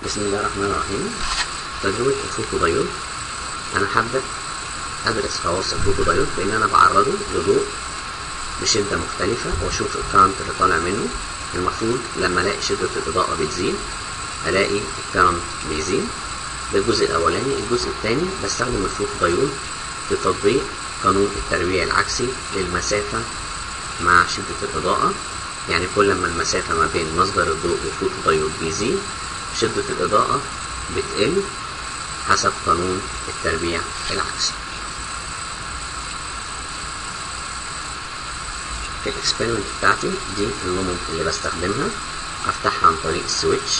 بسم الله الرحمن الرحيم تجربة الفوتو دايود أنا هبدأ أدرس خواص الفوتو دايود بإن أنا بعرضه لضوء بشدة مختلفة وأشوف الكرنت اللي طالع منه المفروض لما ألاقي شدة الإضاءة بتزيد ألاقي الكرنت بيزيد ده الجزء الأولاني الجزء الثاني بستخدم الفوتو دايود في تطبيق قانون التربيع العكسي للمسافة مع شدة الإضاءة يعني كل ما المسافة ما بين مصدر الضوء والفوتو دايود بيزيد شدة الإضاءة بتقل حسب قانون التربيع العكسي في الاكسبيرمنت بتاعتي دي اللومن اللي بستخدمها افتحها عن طريق السويتش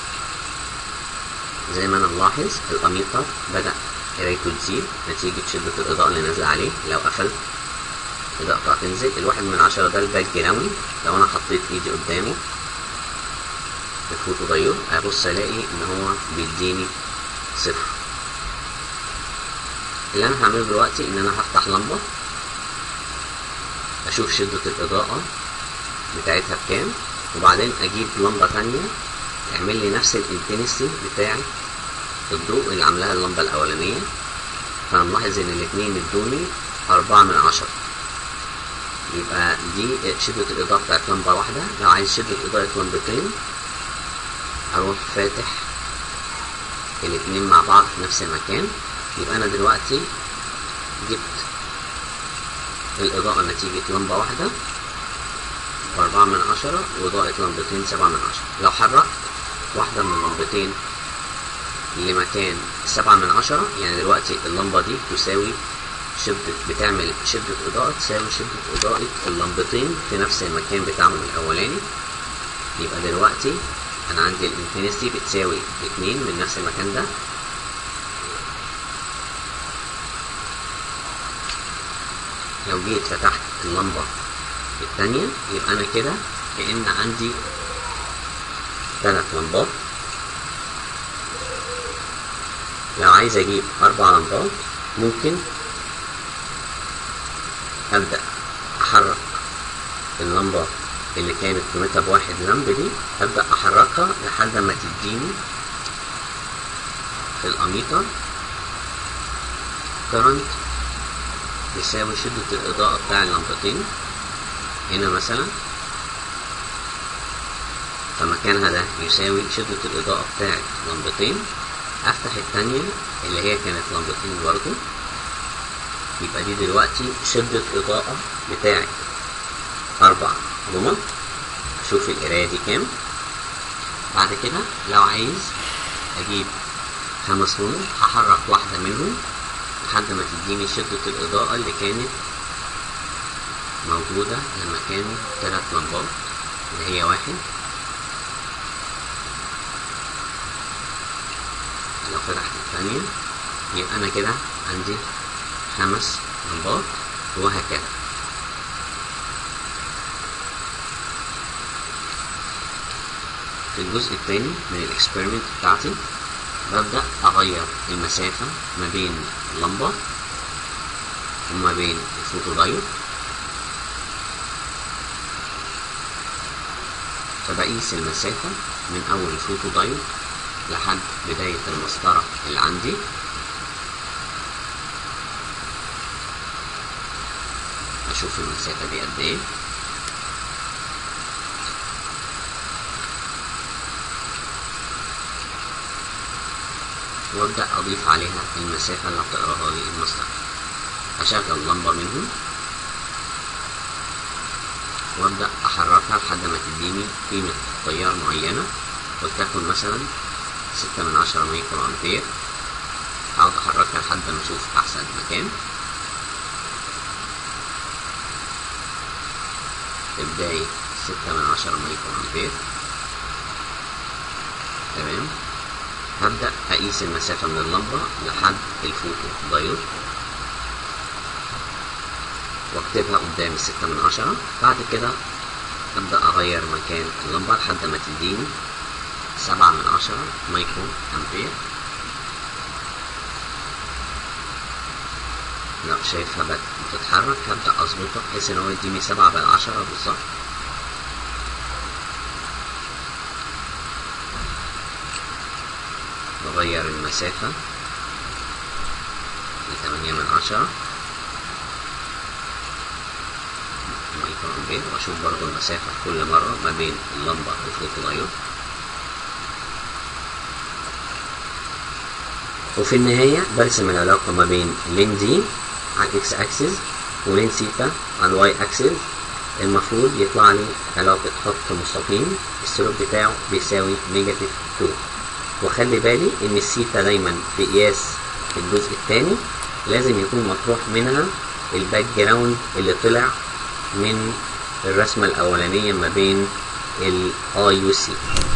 زي ما انا ملاحظ الاميتر بدأ قرايته تزيد نتيجة شدة الإضاءة اللي نازلة عليه لو قفلت الإضاءة هتنزل الواحد من عشرة ده الباك جراوند لو أنا حطيت إيدي قدامه الفوتو دايود هبص ألاقي إن هو بيديني صفر اللي أنا هعمله دلوقتي إن أنا هفتح لمبة أشوف شدة الإضاءة بتاعتها بكام وبعدين أجيب لمبة تانية تعمل لي نفس الانتنسي بتاع الضوء اللي عاملاها اللمبة الأولانية فأنا ملاحظ إن الاتنين ادوني أربعة من عشرة يبقى دي شدة الإضاءة بتاعت لمبة واحدة لو عايز شدة إضاءة لمبتين أروح فاتح الاتنين مع بعض في نفس المكان يبقى أنا دلوقتي جبت الإضاءة نتيجة لمبة واحدة وأربعة من عشرة وإضاءة لمبتين سبعة من عشرة لو حركت واحدة من اللمبتين لمكان سبعة من عشرة يعني دلوقتي اللمبة دي تساوي شدة بتعمل شدة إضاءة تساوي شدة إضاءة اللمبتين في نفس المكان بتاعهم الأولاني يبقى دلوقتي أنا عندي الانتنسي بتساوي اتنين من نفس المكان ده لو جيت فتحت اللمبة التانية يبقى أنا كده كأن عندي تلات لمبات لو عايز أجيب أربع لمبات ممكن أبدأ أحرك اللمبة اللي كانت قيمتها بواحد لمب دي أبدأ أحركها لحد ما تديني في الأميتر كرنت يساوي شدة الإضاءة بتاع اللمبتين هنا مثلا فمكانها ده يساوي شدة الإضاءة بتاعت لمبتين أفتح التانية اللي هي كانت لمبتين برضه يبقى دي دلوقتي شدة إضاءة بتاعت أربع لمب أشوف القراية دي كام بعد كده لو عايز أجيب خمس لمب هحرك واحدة منهم لحد ما تديني شدة الإضاءة اللي كانت موجودة لما كانوا تلات لمبات اللي هي واحد لو فتحت الثانية يبقى أنا كده عندي خمس لمبات وهكذا في الجزء الثاني من الاكسبيرمنت بتاعتي ببدأ أغير المسافة ما بين اللمبة وما بين الفوتو دايود فبقيس المسافة من أول الفوتو دايود لحد بداية المسطرة اللي عندي أشوف المسافة دي قد إيه وابدأ أضيف عليها المسافة اللي هتقراها لي المسطرة أشغل لمبة منهم وابدأ أحركها لحد ما تديني قيمة تيار معينة ولتكن مثلا ستة من عشرة مايكرو أمبير أقعد أحركها لحد ما أشوف أحسن مكان في بداية ستة من عشرة مايكرو أمبير تمام هبدأ أقيس المسافة من اللمبة لحد الفوتو دايود واكتبها قدام الستة من عشرة بعد كده أبدأ أغير مكان اللمبة لحد ما تديني سبعة من عشرة مايكرو أمبير لو شايفها بدأت بتتحرك هبدأ أظبطها بحيث إن هو يديني سبعة بالعشرة بالظبط اغير المسافة لتمانية من عشرة مايكرو امبير واشوف برضو المسافة كل مرة ما بين اللمبة والفوتودايود وفي النهاية برسم العلاقة ما بين لين دي على الاكس اكسس ولين سيتا على الواي اكسس المفروض يطلع لي علاقة خط مستقيم السلوك بتاعه بيساوي نيجاتيف 2 وخلي بالي ان السيتا دايما في قياس الجزء الثاني لازم يكون مطروح منها الباك جراوند اللي طلع من الرسمة الأولانية ما بين ال IUC